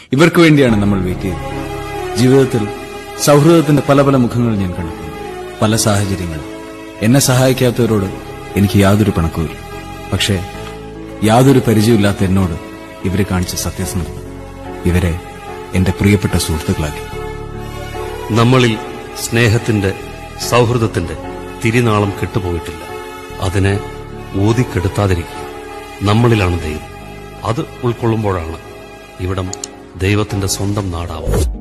ഇവർക്ക് വേണ്ടിയാണ് നമ്മൾ വെയിറ്റ് ചെയ്തത് ജീവിതത്തിൽ സൗഹൃദത്തിന്റെ പല പല മുഖങ്ങൾ ഞാൻ കണ്ടിട്ടുണ്ട് പല സാഹചര്യങ്ങൾ എന്നെ സഹായിക്കാത്തവരോട് എനിക്ക് യാതൊരു പിണക്കവുമില്ല പക്ഷേ യാതൊരു പരിചയമില്ലാത്ത എന്നോട് ഇവരെ കാണിച്ച സത്യസന്ധത ഇവരെ എന്റെ പ്രിയപ്പെട്ട സുഹൃത്തുക്കളാക്കി നമ്മളിൽ സ്നേഹത്തിന്റെ സൗഹൃദത്തിന്റെ തിരിനാളം കെട്ടുപോയിട്ടില്ല അതിനെ ഊതിക്കെടുത്താതിരിക്കുക നമ്മളിലാണ് ദൈവം അത് ഉൾക്കൊള്ളുമ്പോഴാണ് ഇവിടം ദൈവത്തിന്റെ സ്വന്തം നാടാവുന്നത്